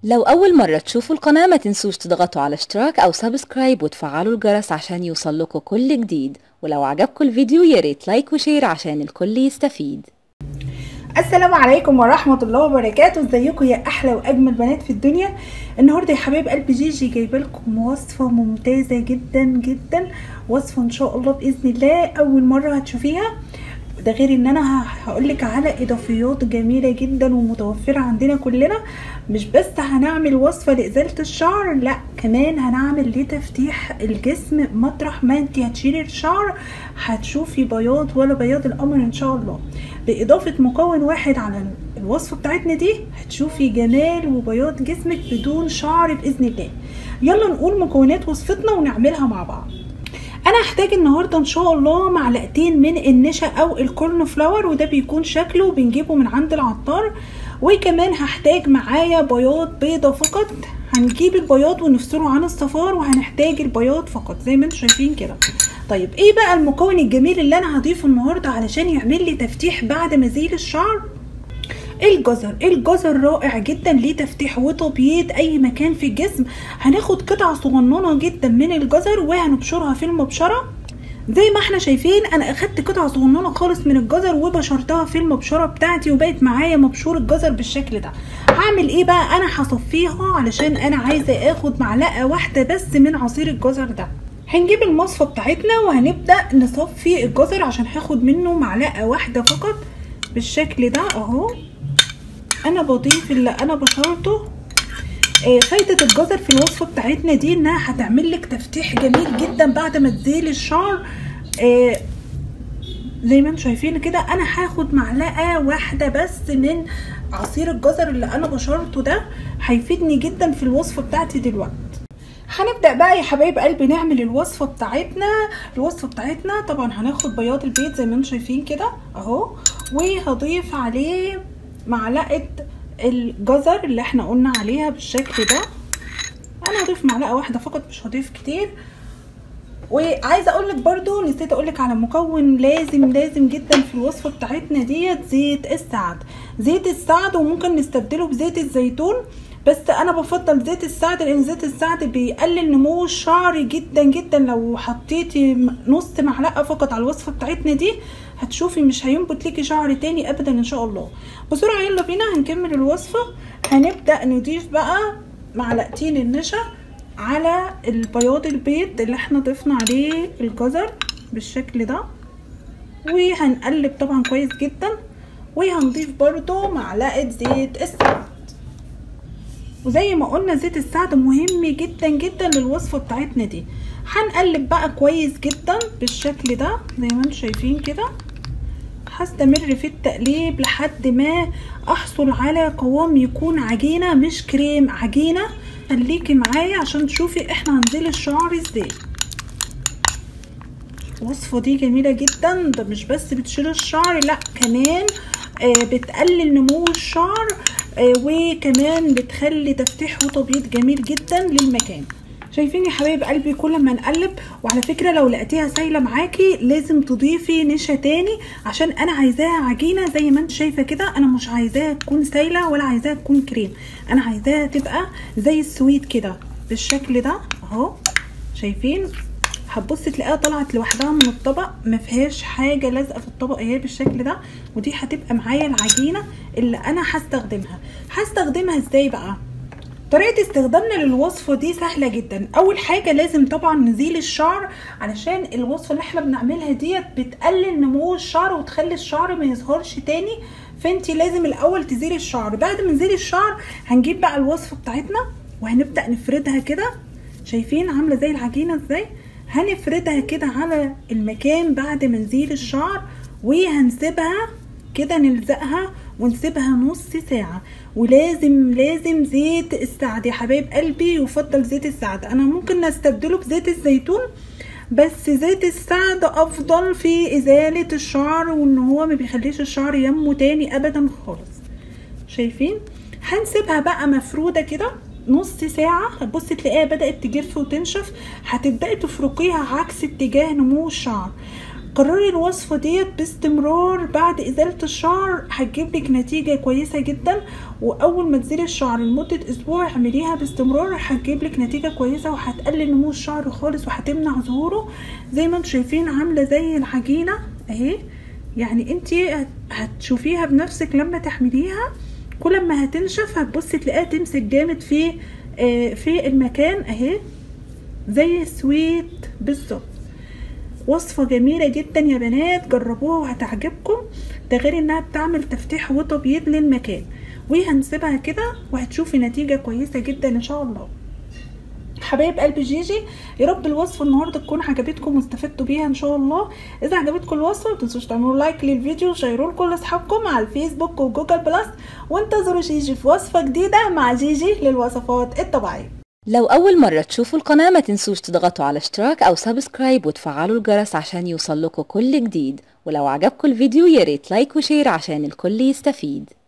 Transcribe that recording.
لو أول مرة تشوفوا القناة ما تنسوش تضغطوا على اشتراك أو سبسكرايب وتفعلوا الجرس عشان يوصلكوا كل جديد ولو عجبكم الفيديو ياريت لايك وشير عشان الكل يستفيد السلام عليكم ورحمة الله وبركاته ازيكم يا احلى واجمل بنات في الدنيا النهاردة يا حبايب قلب جيجي جايبه لكم وصفة ممتازة جدا جدا وصفة ان شاء الله باذن الله اول مرة هتشوفيها ده غير ان انا هقولك على اضافيات جميلة جدا ومتوفرة عندنا كلنا مش بس هنعمل وصفة لازالة الشعر لا كمان هنعمل لتفتيح الجسم مطرح ما انت هتشيلي الشعر هتشوفي بياض ولا بياض القمر ان شاء الله باضافة مكون واحد على الوصفة بتاعتنا دي هتشوفي جمال وبياض جسمك بدون شعر باذن الله يلا نقول مكونات وصفتنا ونعملها مع بعض انا هحتاج النهارده ان شاء الله معلقتين من النشا او الكورن فلاور وده بيكون شكله بنجيبه من عند العطار وكمان هحتاج معايا بياض بيضه فقط هنجيب البياض ونفصله عن الصفار وهنحتاج البياض فقط زي ما انتم شايفين كده طيب ايه بقى المكون الجميل اللي انا هضيفه النهارده علشان يعمل لي تفتيح بعد ما ازيل الشعر الجزر الجزر رائع جدا لتفتيح وتبييض اي مكان في الجسم هناخد قطعه صغننه جدا من الجزر وهنبشرها في المبشره زي ما احنا شايفين انا اخدت قطعه صغننه خالص من الجزر وبشرتها في المبشره بتاعتي وبقت معايا مبشور الجزر بالشكل ده هعمل ايه بقى انا هصفيها علشان انا عايزه اخد معلقه واحده بس من عصير الجزر ده هنجيب المصفى بتاعتنا وهنبدا نصفي الجزر عشان هاخد منه معلقه واحده فقط بالشكل ده اهو انا بضيف اللي انا بشرته آه فايدة الجزر في الوصفة بتاعتنا دي انها هتعمل لك تفتيح جميل جدا بعد ما تزيل الشعر آه زي ما انتم شايفين كده انا هاخد معلقة واحدة بس من عصير الجزر اللي انا بشرته ده هيفيدني جدا في الوصفة بتاعتي دلوقتي هنبدا بقى يا حبايب قلبي نعمل الوصفه بتاعتنا الوصفه بتاعتنا طبعا هناخد بياض البيض زي ما انتم شايفين كده اهو وهضيف عليه معلقه الجزر اللي احنا قلنا عليها بالشكل ده انا هضيف معلقه واحده فقط مش هضيف كتير وعايزه اقول لك برده نسيت اقول لك على مكون لازم لازم جدا في الوصفه بتاعتنا ديت زيت السعد زيت السعد وممكن نستبدله بزيت الزيتون بس انا بفضل زيت السعد لان زيت السعد بيقلل نمو الشعر جدا جدا لو حطيتي نص معلقه فقط على الوصفه بتاعتنا دي هتشوفي مش هينبت ليكي شعر تاني ابدا ان شاء الله بسرعه يلا بينا هنكمل الوصفه هنبدا نضيف بقى معلقتين النشا على البياض البيض اللي احنا ضفنا عليه الجزر بالشكل ده وهنقلب طبعا كويس جدا وهنضيف برضو معلقه زيت السعد وزي ما قلنا زيت السعد مهم جدا جدا للوصفه بتاعتنا دي هنقلب بقى كويس جدا بالشكل ده زي ما انتم شايفين كده هستمر في التقليب لحد ما احصل على قوام يكون عجينه مش كريم عجينه خليكي معايا عشان تشوفي احنا هنزيل الشعر ازاي الوصفه دي جميله جدا ده مش بس بتشيل الشعر لا كمان آه بتقلل نمو الشعر آه وكمان بتخلي تفتيح وتبييض جميل جدا للمكان شايفين يا حبايب قلبي كل ما نقلب وعلى فكره لو لقيتيها سايله معاكي لازم تضيفي نشا تاني عشان انا عايزاها عجينه زي ما انت شايفه كده انا مش عايزاها تكون سايله ولا عايزاها تكون كريم انا عايزاها تبقى زي السويت كده بالشكل ده اهو شايفين هتبصي تلاقيها طلعت لوحدها من الطبق ما فيهاش حاجه لازقه في الطبق اهي بالشكل ده ودي هتبقى معايا العجينه اللي انا هستخدمها هستخدمها ازاي بقى طريقه استخدامنا للوصفه دي سهله جدا اول حاجه لازم طبعا نزيل الشعر علشان الوصفه اللي احنا بنعملها ديت بتقلل نمو الشعر وتخلي الشعر ما يظهرش تاني فانت لازم الاول تزيلي الشعر بعد ما نزيل الشعر هنجيب بقى الوصفه بتاعتنا وهنبدا نفردها كده شايفين عامله زي العجينه ازاي هنفردها كده على المكان بعد ما نزيل الشعر وهنسيبها كده نلزقها ونسيبها نص ساعة ولازم لازم زيت السعد يا حبايب قلبي يفضل زيت السعد انا ممكن نستبدله بزيت الزيتون بس زيت السعد افضل في ازالة الشعر وان هو ما بيخليش الشعر ينمو تاني ابدا خالص شايفين هنسيبها بقى مفرودة كده نص ساعة هتبصي تلاقيها بدأت تجف وتنشف هتبدأي تفركيها عكس اتجاه نمو الشعر قرري الوصفة ديت باستمرار بعد ازالة الشعر هتجيب لك نتيجة كويسة جدا واول ما تزيلي الشعر لمدة اسبوع اعمليها باستمرار هتجيب لك نتيجة كويسة وهتقلل نمو الشعر خالص وهتمنع ظهوره زي ما انتم شايفين عاملة زي العجينة اهي يعني انت هتشوفيها بنفسك لما تحمليها كل ما هتنشف هتبصي تلاقيها تمسك جامد في آه في المكان اهي زي السويت بالظبط وصفة جميلة جدا يا بنات جربوها وهتعجبكم ده غير انها بتعمل تفتيح وتبييض للمكان وهنسيبها كده وهتشوفي نتيجة كويسة جدا ان شاء الله حبايب قلب جيجي يا رب الوصفه النهارده تكون عجبتكم واستفدتوا بيها ان شاء الله اذا عجبتكم الوصفه متنسوش تعملوا لايك للفيديو وشيروه لكل اصحابكم على الفيسبوك وجوجل بلس وانتظروا جيجي في وصفه جديده مع جيجي للوصفات الطبيعيه لو أول مرة تشوفوا القناة ما تنسوش تضغطوا على اشتراك أو سبسكرايب وتفعلوا الجرس عشان يوصلكوا كل جديد ولو عجبكم الفيديو ياريت لايك وشير عشان الكل يستفيد